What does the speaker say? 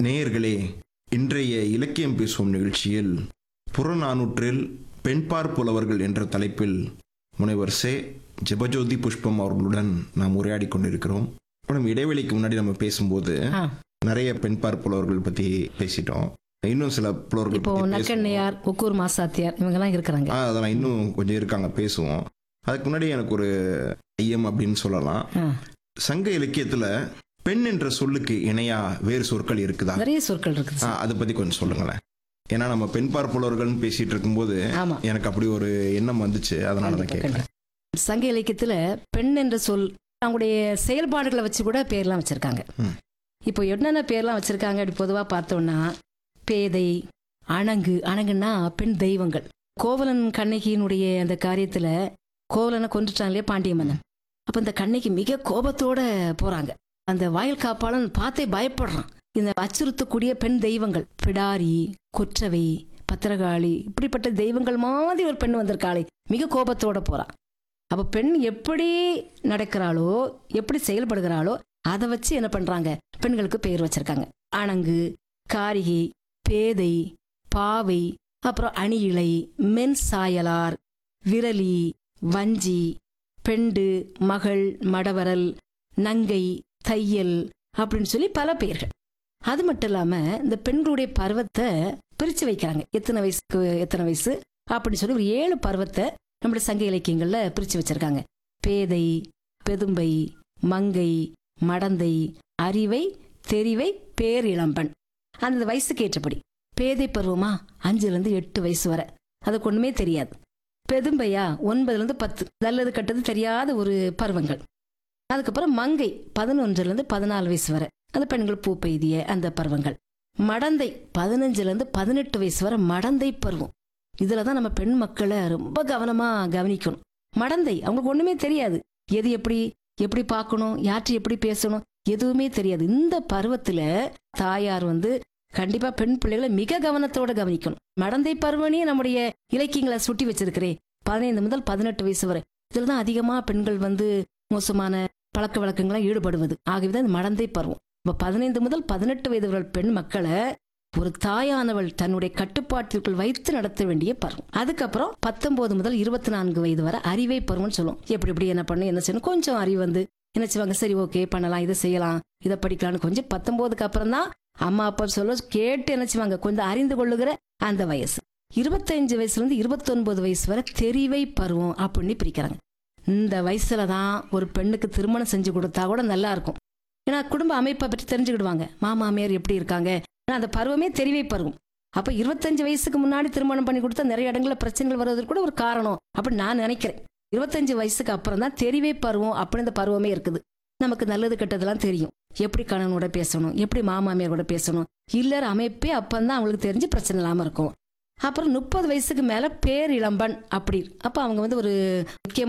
நேயர்களே இன்றைய இலக்கியம் பேசும் நிகழ்ச்சியில் புறநானூற்றில் பெண்பார் புலவர்கள் என்ற தலைப்பில் முனைவர் சே ஜெபஜோதி புஷ்பம் அவர்களுடன் நாம் உரையாடி கொண்டிருக்கிறோம் மேடம் இடைவெளிக்கு முன்னாடி நம்ம பேசும்போது ஆ, நிறைய பெண்பார் புலவர்கள் பத்தி பேசிட்டோம் இன்னும் சில புலவர்கள் இப்போ பத்தி பேசுவோம். நக்கண்ணையார் உக்கூர் மாசாத்தியார் இவங்கெல்லாம் இருக்கிறாங்க ஆ, அதெல்லாம் இன்னும் கொஞ்சம் இருக்காங்க பேசுவோம் அதுக்கு முன்னாடி எனக்கு ஒரு ஐயம் அப்படின்னு சொல்லலாம் ஆ, சங்க இலக்கியத்துல பெண் என்ற சொல்லுக்கு இணையா வேறு சொற்கள் இருக்குதா நிறைய சொற்கள் இருக்குது ஆ, அதை பத்தி கொஞ்சம் சொல்லுங்களேன் ஏன்னா நம்ம பெண்பார் புலவர்கள்னு பேசிட்டு இருக்கும்போது ஆமா எனக்கு அப்படி ஒரு எண்ணம் வந்துச்சு அதனால தான் கண்டிப்பா, கேட்குறேன் கண்டிப்பா. சங்க இலக்கியத்துல பெண் என்ற சொல் அவங்களுடைய செயல்பாடுகளை வச்சு கூட பேர்லாம் வச்சிருக்காங்க ம். இப்போ என்னென்ன பேர்லாம் வச்சிருக்காங்க அப்படி பொதுவா பார்த்தோம்னா பேதை அணங்கு அணங்குன்னா பெண் தெய்வங்கள் கோவலன் கண்ணகியினுடைய அந்த காரியத்துல கோவலனை கொண்டுட்டான் இல்லையா பாண்டிய மன்னன் அப்ப இந்த கண்ணகி மிக கோபத்தோட போறாங்க அந்த வாயில் காப்பாளன் பார்த்தே பயப்படுறான் இந்த அச்சுறுத்தக்கூடிய பெண் தெய்வங்கள் பிடாரி கொற்றவை பத்திரகாளி இப்படிப்பட்ட தெய்வங்கள் மாதிரி ஒரு பெண் வந்திருக்காளே மிக கோபத்தோட போறான் அப்ப பெண் எப்படி நடக்கிறாளோ எப்படி செயல்படுகிறாளோ அதை வச்சு என்ன பண்றாங்க பெண்களுக்கு பெயர் வச்சிருக்காங்க அணங்கு காரிகை பேதை பாவை அப்புறம் அணியிழை மென் சாயலார் விரலி வஞ்சி பெண்டு மகள் மடவரல் நங்கை தையல் அப்படின்னு சொல்லி பல பெயர்கள் அது மட்டும் இல்லாம இந்த பெண்களுடைய பருவத்தை பிரிச்சு வைக்கிறாங்க எத்தனை வயசுக்கு எத்தனை வயசு அப்படின்னு சொல்லி ஒரு ஏழு பருவத்தை நம்முடைய சங்க இலக்கியங்கள்ல பிரிச்சு வச்சிருக்காங்க பேதை பெதும்பை மங்கை மடந்தை அறிவை தெரிவை பேரிளம்பன் அந்த வயசுக்கு ஏற்றபடி பேதை பருவமா அஞ்சுல இருந்து எட்டு வயசு வரை அதுக்கு ஒண்ணுமே தெரியாது பெதும்பையா ஒன்பதுல இருந்து பத்து நல்லது கெட்டது தெரியாத ஒரு பருவங்கள் அதுக்கப்புறம் மங்கை பதினொன்றுல இருந்து பதினாலு வயசு வரை அந்த பெண்கள் பூ பெய்திய அந்த பருவங்கள் மடந்தை பதினஞ்சுல இருந்து பதினெட்டு வயசு வரை மடந்தை பருவம் இதுல தான் நம்ம பெண் மக்களை ரொம்ப கவனமா கவனிக்கணும் மடந்தை அவங்களுக்கு ஒண்ணுமே தெரியாது எது எப்படி எப்படி பார்க்கணும் யார்கிட்ட எப்படி பேசணும் எதுவுமே தெரியாது இந்த பருவத்துல தாயார் வந்து கண்டிப்பா பெண் பிள்ளைகளை மிக கவனத்தோட கவனிக்கணும் மடந்தை பருவனே நம்முடைய இலக்கியங்களை சுட்டி வச்சிருக்கிறே பதினைந்து முதல் பதினெட்டு வயசு வரை இதுல தான் அதிகமா பெண்கள் வந்து மோசமான பழக்க வழக்கங்களை ஈடுபடுவது ஆகவே தான் இந்த மடந்தை பருவம் இப்ப பதினைந்து முதல் பதினெட்டு வயது வரை பெண் மக்களை ஒரு தாயானவள் தன்னுடைய கட்டுப்பாட்டிற்குள் வைத்து நடத்த வேண்டிய பருவம் அதுக்கப்புறம் பத்தொன்பது முதல் இருபத்தி நான்கு வயது வரை அறிவை பருவம்னு சொல்லுவோம் எப்படி எப்படி என்ன பண்ணணும் என்ன செய்யணும் கொஞ்சம் அறிவு வந்து என்ன செய்வாங்க சரி ஓகே பண்ணலாம் இதை செய்யலாம் இதை படிக்கலாம்னு கொஞ்சம் பத்தொன்பதுக்கு அப்புறம் தான் அம்மா அப்பா சொல்ல கேட்டு என்ன செய்வாங்க கொஞ்சம் அறிந்து கொள்ளுகிற அந்த வயசு இருபத்தஞ்சு வயசுல இருந்து இருபத்தொன்பது வயசு வரை தெரிவை பருவம் அப்படின்னு பிரிக்கிறாங்க இந்த வயசுல தான் ஒரு பெண்ணுக்கு திருமணம் செஞ்சு கொடுத்தா கூட நல்லா இருக்கும் ஏன்னா குடும்ப அமைப்பை பற்றி தெரிஞ்சுக்கிடுவாங்க மாமாமியார் எப்படி இருக்காங்க ஏன்னா அந்த பருவமே தெரிவை பருவம் அப்ப இருபத்தஞ்சு வயசுக்கு முன்னாடி திருமணம் பண்ணி கொடுத்தா நிறைய இடங்கள்ல பிரச்சனைகள் வருவதற்கு கூட ஒரு காரணம் அப்படின்னு நான் நினைக்கிறேன் இருபத்தஞ்சு வயசுக்கு அப்புறம் தான் தெரிவை பருவம் அப்படின்னு இந்த பருவமே இருக்குது நமக்கு நல்லது கெட்டதெல்லாம் தெரியும் எப்படி கணவனோட பேசணும் எப்படி மாமாமியார் கூட பேசணும் இல்லற அமைப்பே அப்பந்தான் அவங்களுக்கு தெரிஞ்சு பிரச்சனை இல்லாம இருக்கும் அப்புறம் முப்பது வயசுக்கு மேல பேரிளம்பன் அப்படி அப்ப அவங்க வந்து ஒரு முக்கியமான